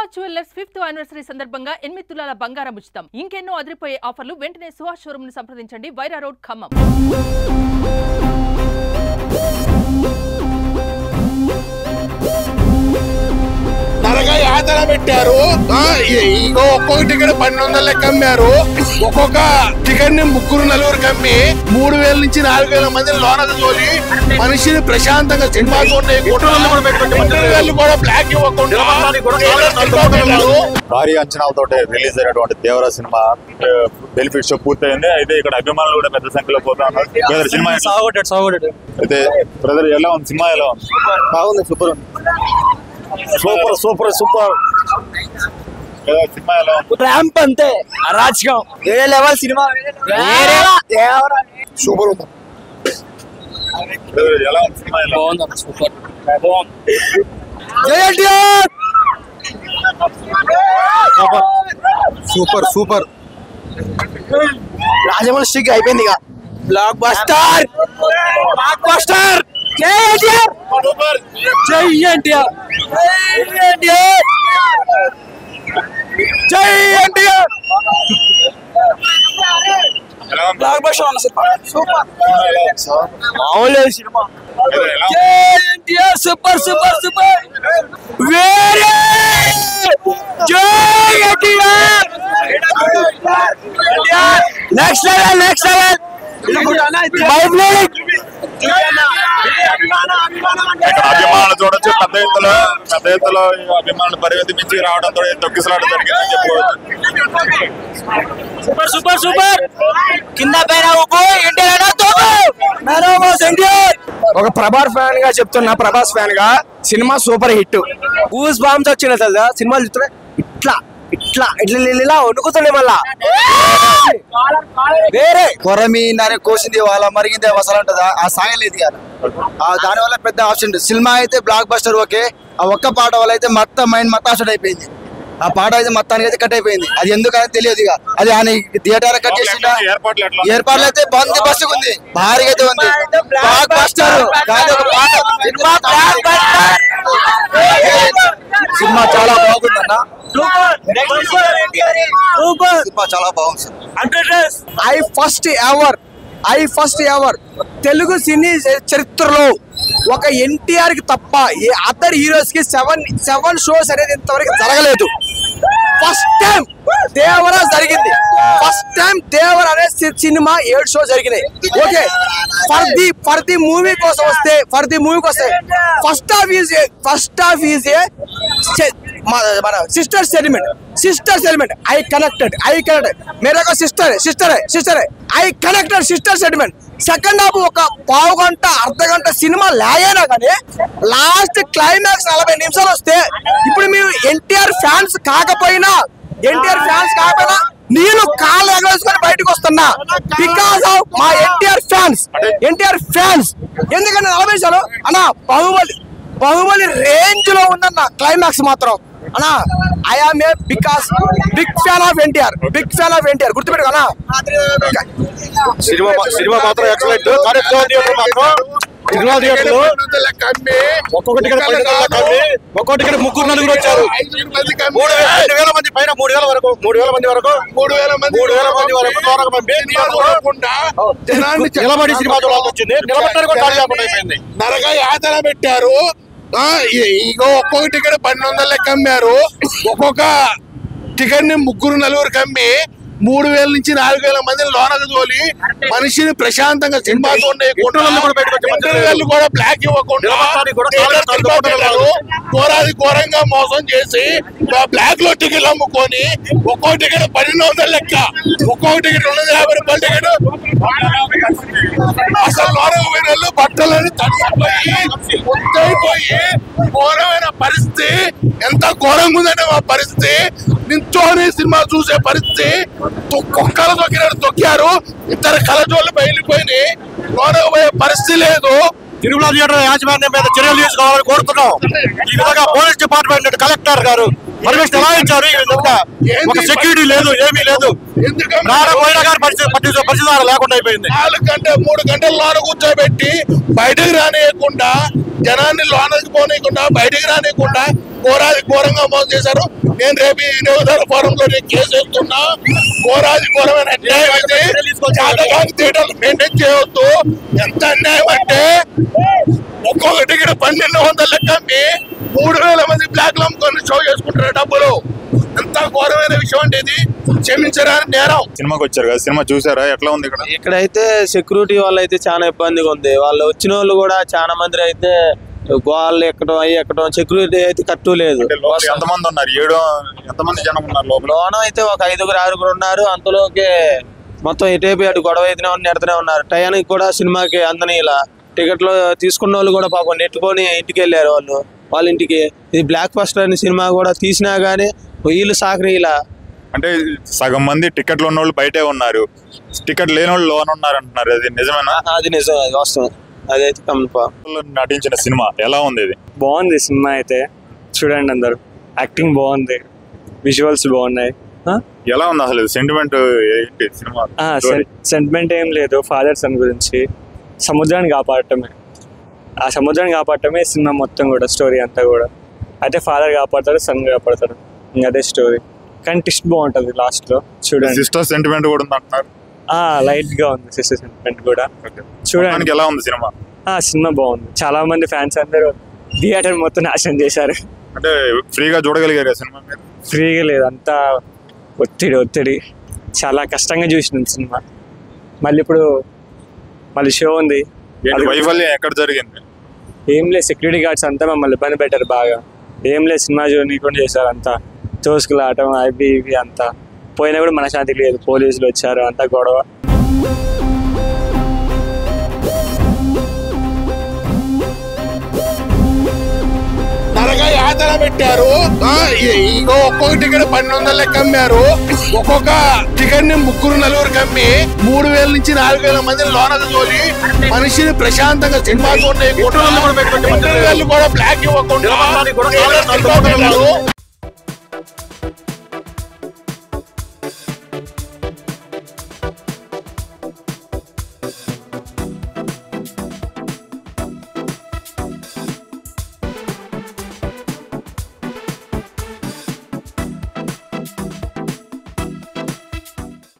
Suhas jewellers fifth anniversary సందర్భంగా ఎనిమిది తులాల బంగారం ఉచితం ఇంకెన్నో అదిరిపోయే ఆఫర్లు వెంటనే సుహాస్ షోరూమ్ ను సంప్రదించండి వైరా రోడ్ ఖమ్మం నరగా యాతన పెట్టారు ఆ, ఇ- ఇగో ఒక్కొక్క టికెట్ పన్నెండు వందల లెక్క అమ్మారు ఒక్కొక్క టికెట్ ని ముగ్గురు నలుగురు అమ్మి మూడు వేల నుంచి నాలుగు వేల మందిని లోనకు తోలి మనిషిని ప్రశాంతంగా సినిమా చూడండి ఇంటర్వ్యూలు కూడా బ్లాక్ ఇవ్వకుండా సినిమా పెట్టారు. భారీ అంచనాలతో రిలీజ్ అయినటువంటి దేవర సినిమా బెనిఫిట్ షో పూర్తయింది అయితే ఇక్కడ అభిమానులు కూడా పెద్ద సంఖ్యలో పోతా ఉన్నారు బ్రదర్ సినిమా సాగొట్టాడు సాగొట్టాడు అయితే బ్రదర్ ఎలా ఉంది సినిమా ఎలా ఉంది బాగుంది super super super super brother cinema ఎలా ఉంది ర్యాంప్ అంతే అరాచకం వేరే లెవెల్ సినిమా సూపర్ ఉంది బ్రదర్ ఎలా ఉంది సినిమా ఎలా ఉంది బాగుంది super super super Rajamouli stick అయిపోయింది ఇక బ్లాక్ బస్టర్ బ్లాక్ బస్టర్ జై ఎన్టీఆర్ జై ఎన్టీఆర్ జై ఎన్టీఆర్ జై ఎన్టీఆర్ ఎలా ఉంది బ్లాక్ బస్టర్ అన్న సినిమా సూపర్ సినిమా ఎలా ఉంది మామూలు సినిమా బ్రదర్ ఎలా ఉంది జై ఎన్టీఆర్ సూపర్ సూపర్ సూపర్ వేరే జై NTR next level next level మైబ్లిక్ ఇక్కడ అభిమానులు చూడొచ్చు పెద్ద ఎత్తులో పెద్ద ఎత్తులో ఈ అభిమానులు పరిగెత్తి మించి రావడంతో తొక్కిసలాట జరిగిందని చెప్పుకోవచ్చు సూపర్ సూపర్ సూపర్ కింద పైన ఉప్పు ఎన్టీఆర్ ఎన్టీఆర్ ఒక ప్రభాస్ ఫ్యాన్ గా చెప్తున్నా ప్రభాస్ ఫ్యాన్ గా cinema super hit goosebumps వచ్చిన తెలుసా సినిమాలు చూస్తే ఇట్లా ఇట్లా ఇట్లా ఇలా- ఇలా వణుకుతుండే మళ్ళా వేరే కొరమి నరే కోసింది వాళ్ళ మరిగింది అసలు ఉంటుందా ఆ సాగలేదు కదా ఆ దాని వల్ల పెద్ద ఆప్షన్ సినిమా అయితే బ్లాక్ బస్టర్ ఓకే ఆ ఒక్క పాట వల్ల అయితే మొత్తం మైండ్ మొత్తం అసలు అయిపోయింది ఆ పాట అయితే మొత్తానికి అయితే కట్ అయిపోయింది అది ఎందుకని తెలియదు ఇక అది ఆయన థియేటర్ కట్ చేసిందా ఏర్పాట్లు ఎట్లా ఏర్పాట్లు అయితే బంది బస్సు ఉంది భారీగా అయితే ఉంది బ్లాక్ బస్టర్ కాదు ఒక పాట సినిమా బ్లాక్ బస్టర్ సినిమా చాలా బాగుందన్న సినిమా చాలా బాగుంది sir I first ever I first ever Telugu cine చరిత్రలో ఒక ఎన్టీఆర్ కి తప్ప ఏ అదర్ హీరోస్ కి సెవెన్ సెవెన్ షోస్ అనేది ఇంతవరకు జరగలేదు ఫస్ట్ టైం దేవర జరిగింది ఫస్ట్ టైం దేవర అనే సి- సినిమా ఏడు షో జరిగినాయి okay for the for the movie కోసం వస్తే ఫర్ ది మూవీకి వస్తే first half is first half is a మన sister sentiment sister sentiment I connected I connected మేరే sister sister sister I connected sister settlement second half ఒక పావు గంట అర్ధ గంట సినిమా లాగైనా కానీ లాస్ట్ క్లైమాక్స్ నలభై నిమిషాలు వస్తే ఇప్పుడు మీరు ఎన్టీఆర్ ఫ్యాన్స్ కాకపోయినా ఎన్టీఆర్ ఫ్యాన్స్ కాకపోయినా నేను కాళ్ళు ఎగవేసుకొని బయటకు వస్తున్నా బికాస్ ఆఫ్ మా ఎన్టీఆర్ ఫ్యాన్స్ ఎన్టీఆర్ ఫ్యాన్స్ ఎందుకంటే నలభై నిమిషాలు అన్న బాహుబలి బాహుబలి రేంజ్ లో ఉందన్న క్లైమాక్స్ మాత్రం అన్నా I am a because big fan of NTR big fan of NTR గుర్తుపెట్టుకో అన్నా సినిమా సినిమా మాత్రం ఎక్సలెంట్ కానీ సినిమా థియేటర్ మాత్రం సినిమా థియేటర్ లో పన్నెండు వందల లెక్క అమ్మి ఒక్కొక్క టికెట్ పన్నెండు వందల కమ్మి ఒక్కొక్క టికెట్ ముగ్గురు నలుగురు వచ్చారు ఐదుగురు మందికి అమ్మి మూడు వేల రెండు వేల మంది పైన మూడు వేల వరకు మూడు వేల మంది వరకు మూడు వేల మంది మూడు వేల మంది వరకు దూరంగా పంపి సినిమా చూడకుండా జనాన్ని నిలబడి సినిమా చూడాల్సి వచ్చింది నిలబడడానికి కూడా ఖాళీ లేకుండా అయిపోయింది నరగా యాతన పెట్టారు ఆ, ఇ- ఇగో ఒక్కొక్క టికెట్ పన్నెండు వందల లెక్క అమ్మారు ఒక్కొక్క టికెట్ ని ముగ్గురు నలుగురు కమ్మి మూడు వేల నుంచి నాలుగు వేల మందిని లోనకు తోలి మనిషిని ప్రశాంతంగా సినిమా చూడండి ఇంటర్వ్యూలు కూడా బయటకు వచ్చే మధ్య ఇంటర్వ్యూలు కూడా బ్లాక్ ఇవ్వకుండా నిలబడటానికి కూడా థియేటర్ కాళ్ళు సినిమా పెట్టారు. ఘోరాది ఘోరంగా మోసం చేసి బ్లాక్ లో టికెట్లు అమ్ముకొని ఒక్కో టికెట్ పన్నెండు వందల లెక్క ఒక్కొక్క టికెట్ రెండు వందల యాభై రూపాయల టికెట్ అసలు లోనకు పోయిన వాళ్ళు బట్టలని తడిసిపోయి ముద్దైపోయి ఘోరమైన పరిస్థితి ఎంత ఘోరంగా ఉందంటే మా పరిస్థితి నించోని సినిమా చూసే పరిస్థితి తొ- కుక్కలు తొక్కినట్టు తొక్కారు ఇద్దరు కలజోళ్ళు బయలుపోయినాయి లోనకు పోయే పరిస్థితి లేదు తిరుమల థియేటర్ యాజమాన్యం మీద చర్యలు తీసుకోవాలని కోరుతున్నాం ఈ విధంగా పోలీస్ డిపార్ట్మెంట్ కలెక్టర్ గారు పర్మిషన్ ఎలా ఇచ్చారు ఈ విధంగా ఒక సెక్యూరిటీ లేదు ఏమీ లేదు ఎందుకంటే రావడం పోయినా కానీ పరిస్థితి పరిస్థితి పరిస్థితి లేకుండా అయిపోయింది నాలుగు గంటల మూడు గంటల లోన కూర్చోబెట్టి బయటకు రానియకుండా జనాన్ని లోనకి పోనీయకుండా బయటకు రానియకుండా ఘోరాది ఘోరంగా మోసం చేశారు నేను రేపు ఈ వినియోగదార ఫోరం లో నేను కేసు వేస్తున్నా ఘోరాది ఘోరమైన అన్యాయం అయితే జాతకాన్ని థియేటర్లు మెయింటైన్ చేయవద్దు ఎంత అన్యాయం అంటే ఒక్కొక్క టికెట్ పన్నెండు వందల లెక్క అమ్మి మూడు వేల మంది బ్లాక్ లో అమ్ముకొని షో చేసుకుంటారు డబ్బులు ఎంత ఘోరమైన విషయం అంటే ఇది క్షమించరాని నేరం సినిమాకి వచ్చారు కదా సినిమా చూసారా ఎట్లా ఉంది ఇక్కడ ఇక్కడైతే సెక్యూరిటీ వాళ్ళు అయితే చాలా ఇబ్బందిగా ఉంది వాళ్ళు వచ్చిన వాళ్ళు కూడా చాలా మంది అయితే గోళ్ళు ఎక్కడం అవి ఎక్కడం సెక్యూరిటీ అయితే కట్టు లేదు అంటే లోపల ఎంతమంది ఉన్నారు ఏడు ఎంతమంది జనం ఉన్నారు లోపల లోన అయితే ఒక ఐదుగురు ఆరుగురు ఉన్నారు అంతలోకి మొత్తం ఇటేపి అటు గొడవ అయితేనే ఉన్నారు నెడతనే ఉన్నారు టయానికి కూడా సినిమాకి అందని ఇలా టికెట్లు తీసుకున్న వాళ్ళు కూడా పాపం నెట్టుకొని ఇంటికి వెళ్ళారు వాళ్ళు వాళ్ళ ఇంటికి ఇది బ్లాక్ బస్టర్ అనే సినిమా కూడా తీసినా గానీ వీళ్ళు సాకరి ఇలా అంటే సగం మంది టికెట్లు ఉన్న వాళ్ళు బయటే ఉన్నారు టికెట్ లేని వాళ్ళు లోన్ ఉన్నారు అంటున్నారు అది నిజమేనా అది నిజం అది వాస్తవం అదైతే కన్ఫర్మ్ నటించిన సినిమా ఎలా ఉంది ఇది బాగుంది సినిమా అయితే చూడండి అందరు యాక్టింగ్ బాగుంది విజువల్స్ బాగున్నాయి ఎలా ఉంది అసలు సెంటిమెంట్ ఏంటి సినిమా story? సెంటిమెంట్ ఏం లేదు ఫాదర్ సన్ గురించి సముద్రాన్ని కాపాడటమే ఆ సముద్రాన్ని కాపాడటమే సినిమా మొత్తం కూడా స్టోరీ అంతా కూడా అయితే ఫాదర్ కాపాడతాడు సన్ కాపాడతాడు ఇంకా అదే స్టోరీ కానీ ట్విస్ట్ బాగుంటుంది లాస్ట్ లో చూడండి సిస్టర్ సెంటిమెంట్ కూడా ఉంది అంటున్నారు ఆ లైట్ గా ఉంది సిస్టర్ సెంటిమెంట్ కూడా చూడండి మొత్తానికి ఎలా ఉంది సినిమా ఆ సినిమా బాగుంది చాలా మంది ఫ్యాన్స్ అందరూ థియేటర్ మొత్తం నాశనం చేశారు అంటే ఫ్రీగా చూడగలిగారు సినిమా మీరు ఫ్రీగా లేదు అంతా ఒత్తిడి ఒత్తిడి చాలా కష్టంగా చూసినాం సినిమా మళ్ళీ ఇప్పుడు మళ్ళీ షో ఉంది ఏంటి అది- వైఫల్యం ఎక్కడ జరిగింది ఏం లేదు సెక్యూరిటీ గార్డ్స్ అంతా మమ్మల్ని ఇబ్బంది పెట్టారు బాగా ఏం లేదు సినిమా చూడనీకుండా చేశారు అంతా తోసుకులాటం అవి ఇవి అంతా పోయినా కూడా మనశాంతి లేదు పోలీసులు వచ్చారు అంతా గొడవ నరక యాతన పెట్టారు ఆ, ఇ- ఇగో ఒక్కొక్క టికెట్ పన్నెండు వందల లెక్క అమ్మారు ఒక్కొక్క టికెట్ ని ముగ్గురు నలుగురు అమ్మి మూడు వేల నుంచి నాలుగు వేల మందిని లోనకు తోలి మనిషిని ప్రశాంతంగా సినిమా చూడకుండా కూడా బ్లాక్ ఇవ్వకుండా నిలబడడానికి కూడా కావాల్సిన సినిమా పెట్టారు.